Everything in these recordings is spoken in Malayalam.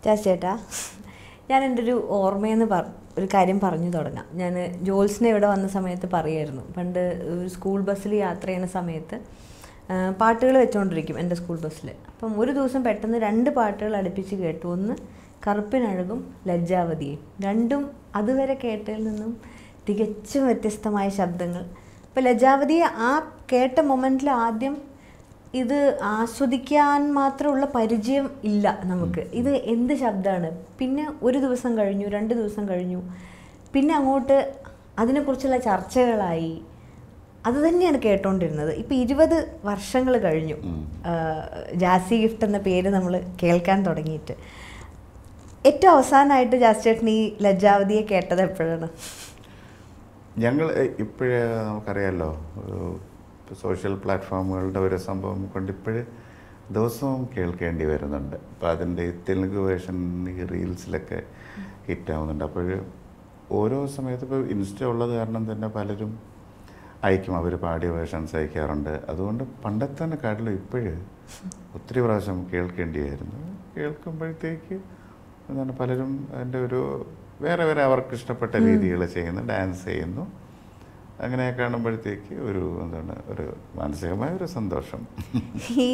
ജാസ് ചേട്ടാ ഞാൻ എൻ്റെ ഒരു ഓർമ്മയെന്ന് പറ ഒരു കാര്യം പറഞ്ഞു തുടങ്ങാം ഞാൻ ജോൾസിനെ ഇവിടെ വന്ന സമയത്ത് പറയായിരുന്നു പണ്ട് ഒരു സ്കൂൾ ബസ്സിൽ യാത്ര ചെയ്യുന്ന സമയത്ത് പാട്ടുകൾ വെച്ചുകൊണ്ടിരിക്കും എൻ്റെ സ്കൂൾ ബസ്സിൽ അപ്പം ഒരു ദിവസം പെട്ടെന്ന് രണ്ട് പാട്ടുകൾ അടുപ്പിച്ച് കേട്ടു ഒന്ന് കറുപ്പിനഴകും ലജ്ജാവതിയും രണ്ടും അതുവരെ കേട്ടതിൽ നിന്നും തികച്ചും വ്യത്യസ്തമായ ശബ്ദങ്ങൾ അപ്പോൾ ലജ്ജാവതി ആ കേട്ട മൊമെൻറ്റിൽ ആദ്യം ഇത് ആസ്വദിക്കാൻ മാത്രമുള്ള പരിചയം ഇല്ല നമുക്ക് ഇത് എന്ത് ശബ്ദമാണ് പിന്നെ ഒരു ദിവസം കഴിഞ്ഞു രണ്ട് ദിവസം കഴിഞ്ഞു പിന്നെ അങ്ങോട്ട് അതിനെക്കുറിച്ചുള്ള ചർച്ചകളായി അത് തന്നെയാണ് കേട്ടോണ്ടിരുന്നത് ഇപ്പം ഇരുപത് വർഷങ്ങൾ കഴിഞ്ഞു ആ, ജാസി ഗിഫ്റ്റ് എന്ന പേര് നമ്മൾ കേൾക്കാൻ തുടങ്ങിയിട്ട് ഏറ്റവും അവസാനമായിട്ട് ജാസ് ചേട്ടൻ ഈ ലജ്ജാവതിയെ കേട്ടത് എപ്പോഴാണ് ഞങ്ങൾ ഇപ്പോഴേ നമുക്കറിയാമല്ലോ സോഷ്യൽ പ്ലാറ്റ്ഫോമുകളുടെ ഒരു സംഭവം കൊണ്ട് ഇപ്പോഴ് ദിവസവും കേൾക്കേണ്ടി വരുന്നുണ്ട് അപ്പോൾ അതിൻ്റെ തെലുങ്ക് വേർഷൻ ഈ റീൽസിലൊക്കെ ഹിറ്റാവുന്നുണ്ട് അപ്പോൾ ഓരോ സമയത്ത് ഇപ്പോൾ ഇൻസ്റ്റ ഉള്ളത് കാരണം തന്നെ പലരും അയക്കും അവർ പാടിയ വേർഷൻസ് അയക്കാറുണ്ട് അതുകൊണ്ട് പണ്ടത്തെ കാട്ടിലും ഇപ്പോഴ് ഒത്തിരി പ്രാവശ്യം കേൾക്കേണ്ടിയായിരുന്നു കേൾക്കുമ്പോഴത്തേക്ക് എന്താണ് പലരും അതിൻ്റെ ഒരു വേറെ വേറെ അവർക്ക് ഇഷ്ടപ്പെട്ട രീതികൾ ചെയ്യുന്നു ഡാൻസ് ചെയ്യുന്നു അങ്ങനെ കാണുമ്പോഴത്തേക്ക് ഒരു എന്താണ് ഒരു മാനസികമായ ഒരു സന്തോഷം ഈ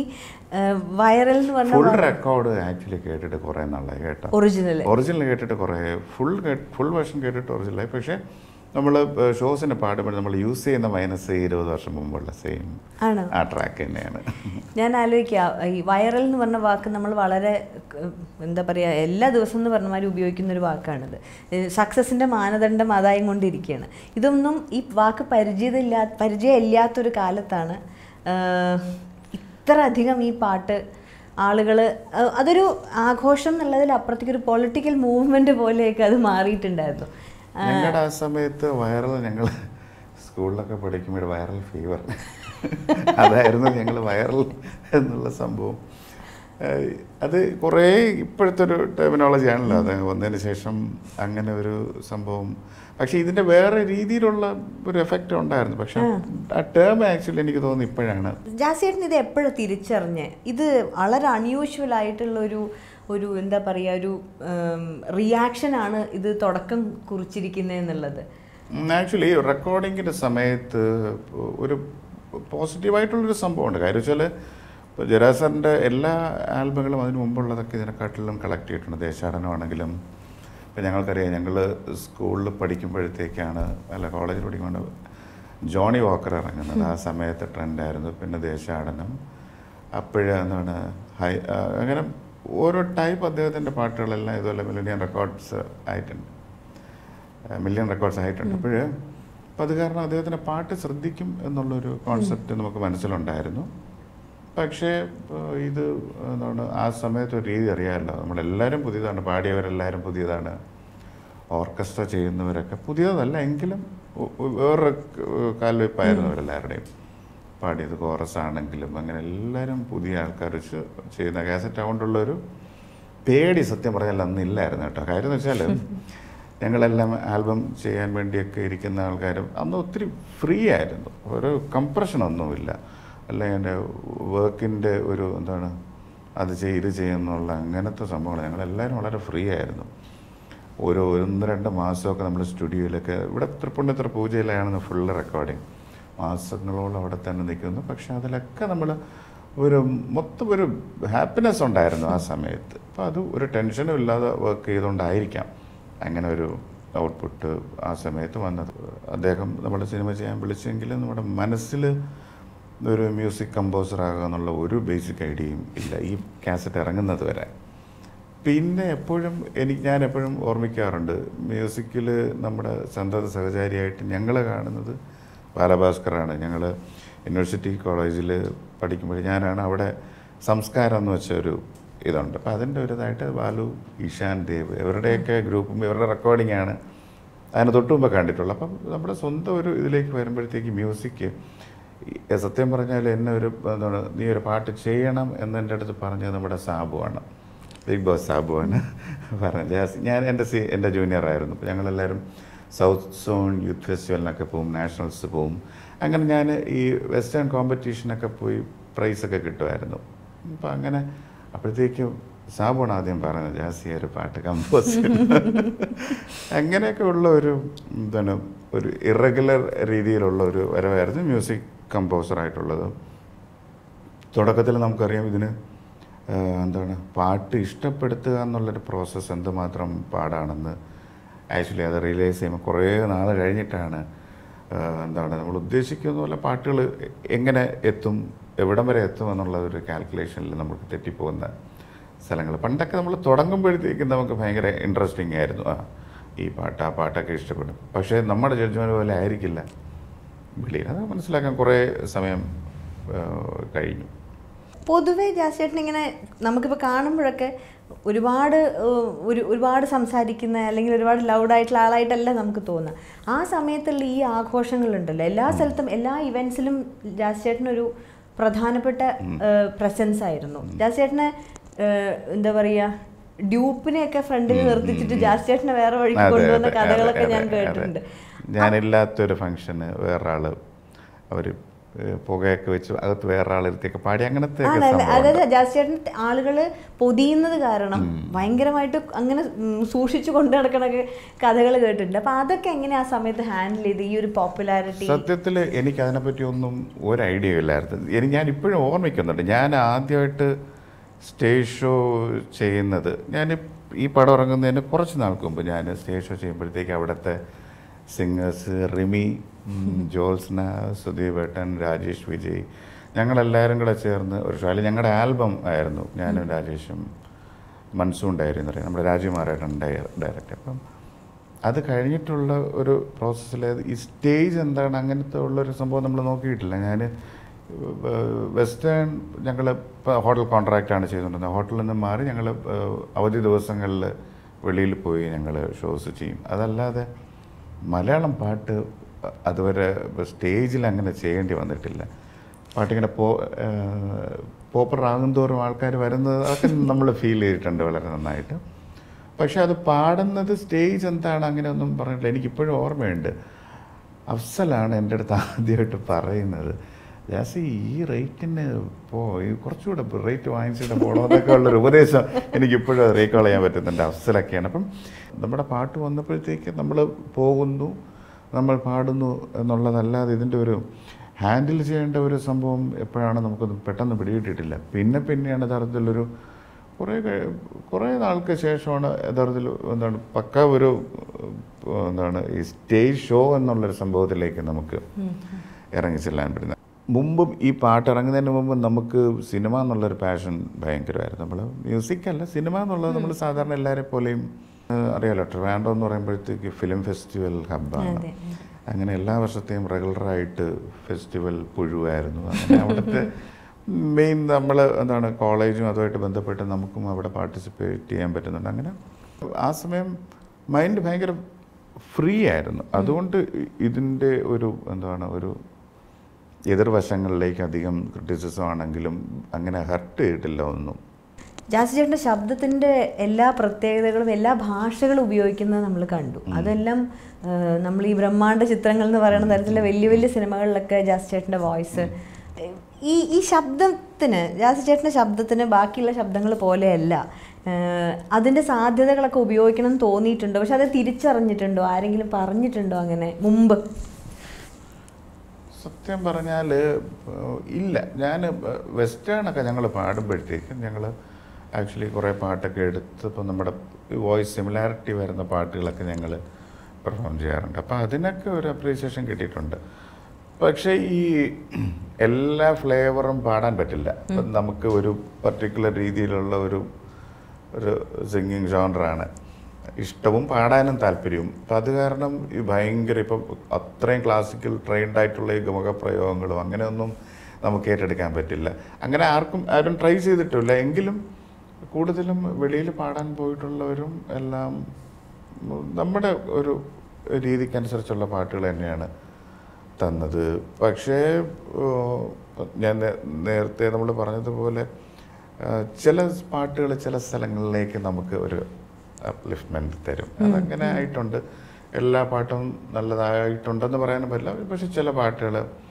വൈറൽ എന്ന് ഫുൾ പറഞ്ഞ റെക്കോർഡ് ആക്ച്വലി കേട്ടിട്ട് കുറേ നാളായി കേട്ടോ ഒറിജിനൽ ഒറിജിനൽ കേട്ടിട്ട് കുറേ ഫുൾ ഫുൾ വേർഷൻ കേട്ടിട്ട് ഒറിജിനലായി പക്ഷേ നമ്മൾ ഷോസിന് പാടുമ്പോൾ നമ്മൾ യൂസ് ചെയ്യുന്ന മൈനസ് ഇരുപത് വർഷം മുമ്പുള്ള സെയിം ആണോ ആ ട്രാക്ക് തന്നെയാണ് ഞാൻ ആലോചിക്കുക ഈ വൈറൽ എന്ന് പറഞ്ഞ വാക്ക് നമ്മൾ വളരെ ഏഹ്, എന്താ പറയുക എല്ലാ ദിവസവും എന്ന് പറഞ്ഞ മാതിരി ഉപയോഗിക്കുന്ന ഒരു വാക്കാണിത് സക്സസിൻ്റെ മാനദണ്ഡം അതായും കൊണ്ടിരിക്കുകയാണ് ഇതൊന്നും ഈ വാക്ക് പരിചയമില്ലാ പരിചയമില്ലാത്തൊരു കാലത്താണ് ഏഹ്, ഇത്ര അധികം ഈ പാട്ട് ആളുകൾ അതൊരു ആഘോഷം എന്നുള്ളതിൽ അപ്പുറത്തേക്ക് ഒരു പൊളിറ്റിക്കൽ മൂവ്മെൻറ്റ് പോലെയൊക്കെ അത് മാറിയിട്ടുണ്ടായിരുന്നു ഞങ്ങളുടെ ആ സമയത്ത് വൈറൽ ഞങ്ങൾ സ്കൂളിലൊക്കെ പഠിക്കുമ്പോൾ വൈറൽ ഫീവർ അതായിരുന്നു ഞങ്ങൾ വൈറൽ എന്നുള്ള സംഭവം ഏഹ് അത് കുറേ ഇപ്പോഴത്തെ ഒരു ടെർമിനോളജി ആണല്ലോ അത് വന്നതിന് ശേഷം അങ്ങനെ ഒരു സംഭവം പക്ഷേ ഇതിൻ്റെ വേറെ രീതിയിലുള്ള ഒരു എഫക്റ്റ് ഉണ്ടായിരുന്നു പക്ഷെ ആ ടേം ആക്ച്വലി എനിക്ക് തോന്നുന്നു ഇപ്പോഴാണ് ജാസിയേട്ടൻ ഇത് എപ്പോഴാണ് തിരിച്ചറിഞ്ഞ് ഇത് വളരെ അൺയൂഷ്വൽ ആയിട്ടുള്ള ഒരു ഒരു എന്താ പറയുക ഒരു റിയാക്ഷനാണ് ഇത് തുടക്കം കുറിച്ചിരിക്കുന്നത് എന്നുള്ളത് ആക്ച്വലി റെക്കോർഡിങ്ങിൻ്റെ സമയത്ത് ഒരു പോസിറ്റീവായിട്ടുള്ളൊരു സംഭവമുണ്ട് കാര്യം വെച്ചാൽ ഇപ്പോൾ ജരാസറിൻ്റെ എല്ലാ ആൽബങ്ങളും അതിന് മുമ്പുള്ളതൊക്കെ ഇതിനെക്കാട്ടിലും കളക്ട് ചെയ്തിട്ടുണ്ട് ദേശാടനമാണെങ്കിലും ഇപ്പം ഞങ്ങൾക്കറിയാം ഞങ്ങൾ സ്കൂളിൽ പഠിക്കുമ്പോഴത്തേക്കാണ് അല്ല കോളേജിൽ പഠിക്കുമ്പോൾ ജോണി വാക്കർ ഇറങ്ങുന്നത് ആ സമയത്ത് ട്രെൻഡായിരുന്നു പിന്നെ ദേശാടനം അപ്പോഴ് എന്താണ് ഹൈ ആ, അങ്ങനെ ഓരോ ടൈപ്പ് അദ്ദേഹത്തിൻ്റെ പാട്ടുകളെല്ലാം ഇതുപോലെ മില്ലിയൻ റെക്കോർഡ്സ് ആയിട്ടുണ്ട് മില്യൺ റെക്കോർഡ്സ് ആയിട്ടുണ്ട് അപ്പോൾ അപ്പോൾ അത് കാരണം അദ്ദേഹത്തിൻ്റെ പാട്ട് ശ്രദ്ധിക്കും എന്നുള്ളൊരു കോൺസെപ്റ്റ് നമുക്ക് മനസ്സിലുണ്ടായിരുന്നു പക്ഷേ ഇപ്പോൾ ഇത് എന്താണ് ആ സമയത്ത് ഒരു രീതി അറിയാമല്ലോ നമ്മളെല്ലാവരും പുതിയതാണ് പാടിയവരെല്ലാവരും പുതിയതാണ് ഓർക്കസ്ട്ര ചെയ്യുന്നവരൊക്കെ പുതിയതല്ല എങ്കിലും ഒ- ഒ- വേറൊരു കാൽവെപ്പായിരുന്നു അവരെല്ലാവരുടെയും പാടിയത് കോറസ് ആണെങ്കിലും അങ്ങനെ എല്ലാവരും പുതിയ ആൾക്കാർ വെച്ച് ചെയ്യുന്ന കാസറ്റ് കൊണ്ടുള്ളൊരു പേടി സത്യം പറഞ്ഞാൽ അന്ന് ഇല്ലായിരുന്നു കേട്ടോ കാര്യം എന്ന് വെച്ചാൽ ഞങ്ങളെല്ലാം ആൽബം ചെയ്യാൻ വേണ്ടിയൊക്കെ ഇരിക്കുന്ന ആൾക്കാരും അന്ന് ഒത്തിരി ഫ്രീ ആയിരുന്നു ഒരു കംപ്രഷനൊന്നുമില്ല അല്ലെങ്കിൽ എൻ്റെ വർക്കിൻ്റെ ഒരു എന്താണ് അത് ചെയ്ത് ഇത് ചെയ്യുന്നുള്ള അങ്ങനത്തെ സംഭവങ്ങൾ ഞങ്ങളെല്ലാവരും വളരെ ഫ്രീ ആയിരുന്നു ഓരോ ഒന്ന് രണ്ട് മാസമൊക്കെ നമ്മൾ സ്റ്റുഡിയോയിലൊക്കെ ഇവിടെ തൃപ്പുണ്ണിത്ര പൂജയിലാണെന്ന് ഫുള്ള് റെക്കോർഡിങ് മാസങ്ങളോളം അവിടെ തന്നെ നിൽക്കുന്നു പക്ഷെ അതിലൊക്കെ നമ്മൾ ഒരു മൊത്തം ഒരു ഹാപ്പിനെസ് ഉണ്ടായിരുന്നു ആ സമയത്ത് അപ്പോൾ അത് ഒരു ടെൻഷനും ഇല്ലാതെ വർക്ക് ചെയ്തുകൊണ്ടായിരിക്കാം അങ്ങനെ ഒരു ഔട്ട്പുട്ട് ആ സമയത്ത് വന്നത് അദ്ദേഹം നമ്മുടെ സിനിമ ചെയ്യാൻ വിളിച്ചെങ്കിലും നമ്മുടെ മനസ്സിൽ ഒരു മ്യൂസിക് കമ്പോസർ ആകുക എന്നുള്ള ഒരു ബേസിക് ഐഡിയയും ഇല്ല ഈ കാസറ്റ് ഇറങ്ങുന്നത് വരെ പിന്നെ എപ്പോഴും എനിക്ക് ഞാൻ എപ്പോഴും ഓർമ്മിക്കാറുണ്ട് മ്യൂസിക്കിൽ നമ്മുടെ സന്തത സഹചാരിയായിട്ട് ഞങ്ങൾ കാണുന്നത് ബാലഭാസ്കറാണ് ഞങ്ങൾ യൂണിവേഴ്സിറ്റി കോളേജിൽ പഠിക്കുമ്പോൾ ഞാനാണ് അവിടെ സംസ്കാരം എന്ന് വെച്ച ഒരു ഇതുണ്ട് അപ്പോൾ അതിൻ്റെ ഒരു ഇതായിട്ട് ബാലു ഈശാൻ ദേവ് ഇവരുടെയൊക്കെ ഗ്രൂപ്പും ഇവരുടെ റെക്കോർഡിംഗ് ആണ് അതിന് തൊട്ട് മുമ്പ് കണ്ടിട്ടുള്ളൂ അപ്പം നമ്മുടെ സ്വന്തം ഒരു ഇതിലേക്ക് വരുമ്പോഴത്തേക്ക് മ്യൂസിക് ഈ സത്യം പറഞ്ഞാൽ എന്നെ ഒരു എന്താണ് നീ ഒരു പാട്ട് ചെയ്യണം എന്ന് എൻ്റെ അടുത്ത് പറഞ്ഞത് നമ്മുടെ സാബുവാണ് ബിഗ് ബോസ് സാബുവാണ് പറഞ്ഞത് ജാസ്- ഞാൻ എൻ്റെ സി എൻ്റെ ജൂനിയർ ആയിരുന്നു അപ്പോൾ ഞങ്ങളെല്ലാവരും സൗത്ത് സോൺ യൂത്ത് ഫെസ്റ്റിവലിനൊക്കെ പോവും നാഷണൽസ് പോവും അങ്ങനെ ഞാൻ ഈ വെസ്റ്റേൺ കോമ്പറ്റീഷനൊക്കെ പോയി പ്രൈസൊക്കെ കിട്ടുമായിരുന്നു അപ്പം അങ്ങനെ അപ്പോഴത്തേക്കും സാബുണ് ആദ്യം പറഞ്ഞത് ജാസി ഒരു പാട്ട് കമ്പോസ് അങ്ങനെയൊക്കെ ഉള്ള ഒരു എന്താണ് ഒരു ഇറഗുലർ രീതിയിലുള്ള ഒരു വരവായിരുന്നു മ്യൂസിക് കമ്പോസറായിട്ടുള്ളത് തുടക്കത്തിൽ നമുക്കറിയാം ഇതിന് ആ, എന്താണ് പാട്ട് ഇഷ്ടപ്പെടുത്തുക എന്നുള്ളൊരു പ്രോസസ്സ് എന്തുമാത്രം പാടാണെന്ന് ആക്ച്വലി അത് റിയലൈസ് ചെയ്യുമ്പോൾ കുറേ നാൾ കഴിഞ്ഞിട്ടാണ് ആ, എന്താണ് നമ്മൾ ഉദ്ദേശിക്കുന്ന പോലെ പാട്ടുകൾ എങ്ങനെ എത്തും എവിടം വരെ എത്തും എന്നുള്ള ഒരു കാൽക്കുലേഷനിൽ നമുക്ക് തെറ്റിപ്പോകുന്ന സ്ഥലങ്ങൾ പണ്ടൊക്കെ നമ്മൾ തുടങ്ങുമ്പോഴത്തേക്കും നമുക്ക് ഭയങ്കര ഇൻട്രസ്റ്റിംഗ് ആയിരുന്നു ആ ഈ പാട്ട് ആ പാട്ടൊക്കെ ഇഷ്ടപ്പെടും പക്ഷേ നമ്മുടെ ജഡ്ജ്മെൻറ്റ് പോലെ ആയിരിക്കില്ല വെളിയിൽ അത് മനസ്സിലാക്കാൻ കുറേ സമയം ആ, കഴിഞ്ഞു പൊതുവേ ജാസ്ചേട്ടൻ ഇങ്ങനെ നമുക്കിപ്പോൾ കാണുമ്പോഴൊക്കെ ഒരുപാട് ഏഹ്, ഒരു ഒരുപാട് സംസാരിക്കുന്ന അല്ലെങ്കിൽ ഒരുപാട് ലൗഡായിട്ടുള്ള ആളായിട്ടല്ല നമുക്ക് തോന്നുക ആ സമയത്തുള്ള ഈ ആഘോഷങ്ങളുണ്ടല്ലോ എല്ലാ സ്ഥലത്തും എല്ലാ ഇവൻസിലും ജാസ്ചേട്ടനൊരു പ്രധാനപ്പെട്ട പ്രസൻസ് ആയിരുന്നു ജാസ്ചേട്ടനെ ഏഹ്, എന്താ പറയുക ഡ്യൂപ്പിനെയൊക്കെ ഫ്രണ്ടിൽ നിർത്തിച്ചിട്ട് ജാസ്ചേട്ടനെ വേറെ വഴിക്ക് അതെ, കൊണ്ടുവന്ന അതെ, കഥകളൊക്കെ അതെ, ഞാൻ അതെ, അതെ. കേട്ടിട്ടുണ്ട് ഞാനില്ലാത്തൊരു ഫംഗ്ഷന് വേറൊരാള് അവർ പുകയൊക്കെ വെച്ച് അകത്ത് വേറൊരാൾ ഇരുത്തിയൊക്കെ പാടി അങ്ങനത്തെ ഒക്കെ ആണല്ലേ സംഭവം അതായത് ജാസ്ചേട്ടൻ ആളുകള് പൊതിയുന്നത് കാരണം ഭയങ്കരമായിട്ട് അങ്ങനെ ഉം, സൂക്ഷിച്ചു കൊണ്ടു നടക്കണ കഥകൾ കേട്ടിട്ടുണ്ട് അപ്പൊ അതൊക്കെ എങ്ങനെ ആ സമയത്ത് ഹാൻഡിൽ ചെയ്ത് ഈ ഒരു പോപ്പുലാരിറ്റി സത്യത്തിൽ എനിക്ക് അതിനെപ്പറ്റി ഒന്നും ഒരു ഐഡിയ ഇല്ലായിരുന്നു എനിക്ക് ഞാൻ ഇപ്പോഴും ഓർമ്മിക്കുന്നുണ്ട് ഞാൻ ആദ്യമായിട്ട് സ്റ്റേജ് ഷോ ചെയ്യുന്നത് ഞാൻ ഈ പടം ഇറങ്ങുന്നതിന് കുറച്ച് നാൾക്ക് മുമ്പ് ഞാൻ സ്റ്റേജ് ഷോ ചെയ്യുമ്പോഴത്തേക്ക് അവിടുത്തെ സിംഗേഴ്സ് റിമി ഉം, ജ്യോത്സ്ന സുധീപ് ഏട്ടൻ രാജേഷ് വിജയ് ഞങ്ങളെല്ലാവരും കൂടെ ചേർന്ന് ഒരു ഷോ അല്ലെങ്കിൽ ഞങ്ങളുടെ ആൽബം ആയിരുന്നു ഞാനും രാജേഷും മൻസൂൺ ഉണ്ടായിരുന്നു അറിയാം നമ്മുടെ രാജകുമാരേട്ടൻ ഡയറക്ടർ അപ്പം അത് കഴിഞ്ഞിട്ടുള്ള ഒരു പ്രോസസ്സിൽ ഈ സ്റ്റേജ് എന്താണ് അങ്ങനത്തെ ഉള്ളൊരു സംഭവം നമ്മൾ നോക്കിയിട്ടില്ല ഞാൻ വെസ്റ്റേൺ ഞങ്ങൾ ഇപ്പോൾ ഹോട്ടൽ കോൺട്രാക്റ്റാണ് ചെയ്തുകൊണ്ടിരുന്നത് ഹോട്ടലിൽ നിന്ന് മാറി ഞങ്ങൾ അവധി ദിവസങ്ങളിൽ വെളിയിൽ പോയി ഞങ്ങൾ ഷോസ് ചെയ്യും അതല്ലാതെ മലയാളം പാട്ട് അതുവരെ സ്റ്റേജിൽ അങ്ങനെ ചെയ്യേണ്ടി വന്നിട്ടില്ല പാട്ടിങ്ങനെ പോ പോപ്പർ ആകുന്തോറും ആൾക്കാർ വരുന്നത് അതൊക്കെ നമ്മൾ ഫീൽ ചെയ്തിട്ടുണ്ട് വളരെ നന്നായിട്ട് പക്ഷെ അത് പാടുന്നത് സ്റ്റേജ് എന്താണ് അങ്ങനെയൊന്നും പറഞ്ഞിട്ടില്ല എനിക്കിപ്പോഴും ഓർമ്മയുണ്ട് അഫ്സലാണ് എൻ്റെ അടുത്ത് ആദ്യമായിട്ട് പറയുന്നത് ജാസി ഈ റേറ്റിന് പോ ഈ കുറച്ചുകൂടെ റേറ്റ് വാങ്ങിച്ചിട്ട് പോകണമെന്നൊക്കെ ഉള്ളൊരു ഉപദേശം എനിക്കിപ്പോഴും റീകോൾ ചെയ്യാൻ പറ്റുന്നുണ്ട് അഫ്സലൊക്കെയാണ് അപ്പം നമ്മുടെ പാട്ട് വന്നപ്പോഴത്തേക്ക് നമ്മൾ പോകുന്നു നമ്മൾ പാടുന്നു എന്നുള്ളതല്ലാതെ ഇതിൻ്റെ ഒരു ഹാൻഡിൽ ചെയ്യേണ്ട ഒരു സംഭവം എപ്പോഴാണ് നമുക്കത് പെട്ടെന്ന് പിടികിട്ടിട്ടില്ല പിന്നെ പിന്നെയാണ് യഥാർത്ഥത്തിലൊരു കുറേ കഴി- കുറേ നാൾക്ക് ശേഷമാണ് യഥാർത്ഥത്തിൽ എന്താണ് പക്ക ഒരു ഏഹ്, എന്താണ് ഈ സ്റ്റേജ് ഷോ എന്നുള്ളൊരു സംഭവത്തിലേക്ക് നമുക്ക് ഇറങ്ങിച്ചെല്ലാൻ പറ്റുന്നത് മുമ്പും ഈ പാട്ട് ഇറങ്ങുന്നതിന് മുമ്പ് നമുക്ക് സിനിമ എന്നുള്ളൊരു പാഷൻ ഭയങ്കരമായിരുന്നു നമ്മൾ മ്യൂസിക് അല്ല സിനിമ എന്നുള്ളത് നമ്മൾ സാധാരണ എല്ലാവരെ പോലെയും ഏഹ്, അറിയാലോ ട്രിവാൻഡ്രം എന്ന് പറയുമ്പോഴത്തേക്ക് ഫിലിം ഫെസ്റ്റിവൽ ഹബ്ബാണ് അതെ. അങ്ങനെ എല്ലാ വർഷത്തെയും റെഗുലറായിട്ട് ഫെസ്റ്റിവൽ പുഴുവായിരുന്നു അങ്ങനെ അവിടുത്തെ മെയിൻ നമ്മൾ എന്താണ് കോളേജും അതുമായിട്ട് ബന്ധപ്പെട്ട് നമുക്കും അവിടെ പാർട്ടിസിപ്പേറ്റ് ചെയ്യാൻ പറ്റുന്നുണ്ട് അങ്ങനെ ആ സമയം മൈൻഡ് ഭയങ്കര ഫ്രീ ആയിരുന്നു അതുകൊണ്ട് ഇതിൻ്റെ ഒരു എന്താണ് ഒരു എതിർവശങ്ങളിലേക്ക് അധികം ക്രിറ്റിസിസം ആണെങ്കിലും അങ്ങനെ ഹർട്ട് ചെയ്തിട്ടില്ല ഒന്നും ജാസി ചേട്ടൻ്റെ ശബ്ദത്തിൻ്റെ എല്ലാ പ്രത്യേകതകളും എല്ലാ ഭാഷകളും ഉപയോഗിക്കുന്നത് നമ്മൾ കണ്ടു അതെല്ലാം നമ്മൾ ഈ ബ്രഹ്മാണ്ഡ ചിത്രങ്ങൾ എന്ന് പറയുന്ന തരത്തിലെ വലിയ വലിയ സിനിമകളിലൊക്കെ ജാസി ചേട്ടൻ്റെ വോയിസ് ഈ ഈ ശബ്ദത്തിന് ജാസി ചേട്ടൻ്റെ ശബ്ദത്തിന് ബാക്കിയുള്ള ശബ്ദങ്ങൾ പോലെയല്ല ഏഹ് അതിൻ്റെ സാധ്യതകളൊക്കെ ഉപയോഗിക്കണം എന്ന് തോന്നിയിട്ടുണ്ടോ പക്ഷെ അത് തിരിച്ചറിഞ്ഞിട്ടുണ്ടോ ആരെങ്കിലും പറഞ്ഞിട്ടുണ്ടോ അങ്ങനെ മുമ്പ് സത്യം പറഞ്ഞാൽ ഇല്ല ഞാൻ വെസ്റ്റേണൊക്കെ ഞങ്ങൾ പാടുമ്പോഴത്തേക്കും ഞങ്ങൾ ആക്ച്വലി കുറേ പാട്ടൊക്കെ എടുത്ത് ഇപ്പോൾ നമ്മുടെ വോയിസ് സിമിലാരിറ്റി വരുന്ന പാട്ടുകളൊക്കെ ഞങ്ങൾ പെർഫോം ചെയ്യാറുണ്ട് അപ്പോൾ അതിനൊക്കെ ഒരു അപ്രീസിയേഷൻ കിട്ടിയിട്ടുണ്ട് പക്ഷേ ഈ എല്ലാ ഫ്ലേവറും പാടാൻ പറ്റില്ല ഇപ്പം നമുക്ക് ഒരു പർട്ടിക്കുലർ രീതിയിലുള്ള ഒരു ഒരു സിംഗിങ് ജോണറാണ് ഇഷ്ടവും പാടാനും താല്പര്യവും അപ്പം അത് കാരണം ഈ ഭയങ്കര ഇപ്പം അത്രയും ക്ലാസിക്കൽ ട്രെയിൻഡ് ആയിട്ടുള്ള ഈ ഗമക പ്രയോഗങ്ങളും അങ്ങനെയൊന്നും നമുക്ക് ഏറ്റെടുക്കാൻ പറ്റില്ല അങ്ങനെ ആർക്കും ആരും ട്രൈ ചെയ്തിട്ടില്ല എങ്കിലും കൂടുതലും വെളിയിൽ പാടാൻ പോയിട്ടുള്ളവരും എല്ലാം നമ്മുടെ ഒരു രീതിക്കനുസരിച്ചുള്ള പാട്ടുകൾ തന്നെയാണ് തന്നത് പക്ഷേ ഏഹ്, ഞാൻ നേ- നേരത്തെ നമ്മൾ പറഞ്ഞതുപോലെ ഏഹ്, ചില പാട്ടുകൾ ചില സ്ഥലങ്ങളിലേക്ക് നമുക്ക് ഒരു അപ്ലിഫ്റ്റ്മെൻറ്റ് തരും അതങ്ങനെ ആയിട്ടുണ്ട് എല്ലാ പാട്ടും നല്ലതായിട്ടുണ്ടെന്ന് പറയാനും പറ്റില്ല പക്ഷെ ചില പാട്ടുകൾ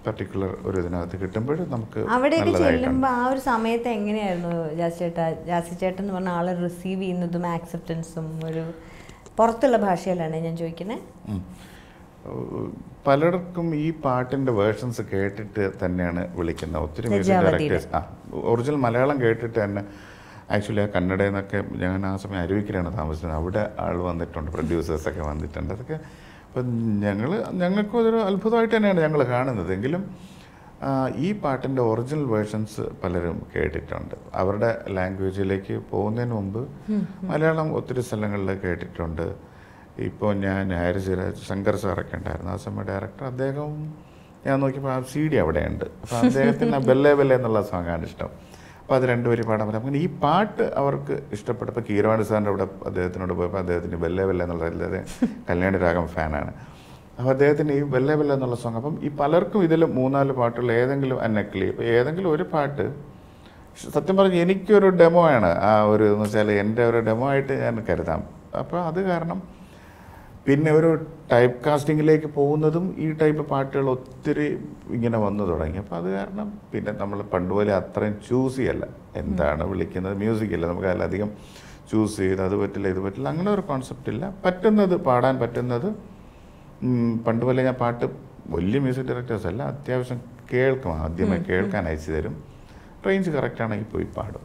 പർട്ടിക്കുലർ ഒരു ഇതിനകത്ത് കിട്ടുമ്പോൾ നമുക്ക് അവിടെയൊക്കെ നല്ലതായിട്ടുണ്ട് ചെല്ലുമ്പോൾ ആ ഒരു സമയത്ത് എങ്ങനെയായിരുന്നു ജാസ് ചേട്ടാ ജാസി ചേട്ടൻ എന്ന് പറഞ്ഞ ആളെ റിസീവ് ചെയ്യുന്നതും ആക്സെപ്റ്റൻസും ഒരു പുറത്തുള്ള ഭാഷയിലാണ് ഞാൻ ചോദിക്കുന്നത് ഉം. ഏഹ് പലർക്കും ഈ പാട്ടിന്റെ വേർഷൻസ് കേട്ടിട്ട് തന്നെയാണ് വിളിക്കുന്നത് ഒത്തിരി മ്യൂസിക് ലജ്ജാവതിയുടെ. ഡയറക്ടേഴ്സ് ആ ഒറിജിനൽ മലയാളം കേട്ടിട്ട് തന്നെ ആക്ച്വലി ആ കന്നഡയിൽ നിന്നൊക്കെ ഞാൻ ആ സമയം അരുവിക്കലാണ് താമസിച്ചത് അവിടെ ആൾ വന്നിട്ടുണ്ട് പ്രൊഡ്യൂസേഴ്സൊക്കെ വന്നിട്ടുണ്ട് അതൊക്കെ അപ്പം ഞങ്ങൾ ഞങ്ങൾക്കും അതൊരു അത്ഭുതമായിട്ട് തന്നെയാണ് ഞങ്ങൾ കാണുന്നത് എങ്കിലും ആ, ഈ പാട്ടിൻ്റെ ഒറിജിനൽ വേർഷൻസ് പലരും കേട്ടിട്ടുണ്ട് അവരുടെ ലാംഗ്വേജിലേക്ക് പോകുന്നതിന് മുമ്പ് മലയാളം ഒത്തിരി സ്ഥലങ്ങളിൽ കേട്ടിട്ടുണ്ട് ഇപ്പോൾ ഞാൻ ഹാരിസ് രാജ് ശങ്കർ സാറൊക്കെ ഉണ്ടായിരുന്നു ആ സമയം ഡയറക്ടർ അദ്ദേഹം ഞാൻ നോക്കിയപ്പോൾ ആ സി ഡി അവിടെയുണ്ട് അപ്പോൾ അദ്ദേഹത്തിന് ബെല്ലേ ബെല്ലേ എന്നുള്ള സോങ്ങാണ് ഇഷ്ടം അപ്പോൾ അത് രണ്ടുപേരും പാടാൻ പറ്റും അങ്ങനെ ഈ പാട്ട് അവർക്ക് ഇഷ്ടപ്പെട്ടപ്പോൾ കീരവാണി സാറിൻ്റെ അവിടെ അദ്ദേഹത്തിനോട് പോയപ്പോൾ അദ്ദേഹത്തിന് ബെല്ലേ ബെല്ലേ എന്നുള്ള അദ്ദേഹം കല്യാണി രാഗം ഫാനാണ് അപ്പോൾ അദ്ദേഹത്തിന് ഈ ബെല്ലേ ബെല്ലേ എന്നുള്ള സോങ് അപ്പം ഈ പലർക്കും ഇതിൽ മൂന്നാല് പാട്ടുകൾ ഏതെങ്കിലും അന്നക്കിളി ഇപ്പോൾ ഏതെങ്കിലും ഒരു പാട്ട് സത്യം പറഞ്ഞ് എനിക്കൊരു ഡെമോ ആണ് ആ ഒരു എന്ന് വെച്ചാൽ എൻ്റെ ഒരു ഡെമോ ആയിട്ട് ഞാൻ കരുതാം അപ്പോൾ അത് കാരണം പിന്നെ ഒരു ടൈപ്പ് കാസ്റ്റിങ്ങിലേക്ക് പോകുന്നതും ഈ ടൈപ്പ് പാട്ടുകൾ ഒത്തിരി ഇങ്ങനെ വന്നു തുടങ്ങി അപ്പോൾ അത് കാരണം പിന്നെ നമ്മൾ പണ്ട് പോലെ അത്രയും ചൂസ് ചെയ്യല്ല എന്താണ് വിളിക്കുന്നത് മ്യൂസിക് ഇല്ല നമുക്ക് അതിലധികം ചൂസ് ചെയ്ത് അത് പറ്റില്ല ഇത് പറ്റില്ല അങ്ങനെ ഒരു കോൺസെപ്റ്റ് ഇല്ല പറ്റുന്നത് പാടാൻ പറ്റുന്നത് ഉം, പണ്ട് പോലെ ഞാൻ പാട്ട് വലിയ മ്യൂസിക് ഡയറക്ടേഴ്സ് അല്ല അത്യാവശ്യം കേൾക്കും ആദ്യമേ കേൾക്കാൻ അയച്ചു തരും റേഞ്ച് കറക്റ്റ് ആണെങ്കിൽ പോയി പാടും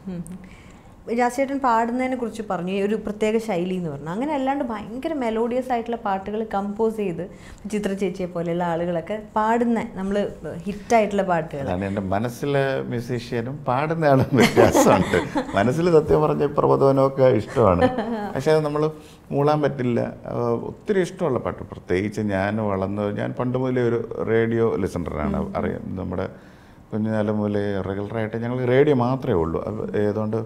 ജാസേട്ടൻ പാടുന്നതിനെ കുറിച്ച് പറഞ്ഞു ഈ ഒരു പ്രത്യേക ശൈലി എന്ന് പറഞ്ഞു അങ്ങനെ അല്ലാണ്ട് ഭയങ്കര മെലോഡിയസ് ആയിട്ടുള്ള പാട്ടുകൾ കമ്പോസ് ചെയ്ത് ചിത്ര ചേച്ചിയെ പോലെയുള്ള ആളുകളൊക്കെ പാടുന്ന നമ്മൾ ഹിറ്റായിട്ടുള്ള പാട്ടുകൾ അതാണ് എൻ്റെ മനസ്സിലെ മ്യൂസീഷ്യനും പാടുന്ന ആളും വ്യത്യാസമുണ്ട് മനസ്സിൽ സത്യം പറഞ്ഞ ഈ പ്രബോധനമൊക്കെ ഇഷ്ടമാണ് പക്ഷേ അത് നമ്മൾ മൂളാൻ പറ്റില്ല ആ, ഒത്തിരി ഇഷ്ടമുള്ള പാട്ട് പ്രത്യേകിച്ച് ഞാൻ വളർന്നു ഞാൻ പണ്ട് മുതലേ ഒരു റേഡിയോ ലിസണറാണ് അറിയാം നമ്മുടെ കുഞ്ഞുകാലം മുതലേ റെഗുലറായിട്ട് ഞങ്ങൾ റേഡിയോ മാത്രമേ ഉള്ളൂ അത് ഏതുകൊണ്ട്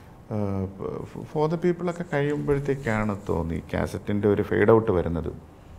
ഫോർ ദ പീപ്പിളൊക്കെ കഴിയുമ്പോഴത്തേക്കാണ് തോന്നി കാസറ്റിൻ്റെ ഒരു ഫെയ്ഡ് ഔട്ട് വരുന്നത്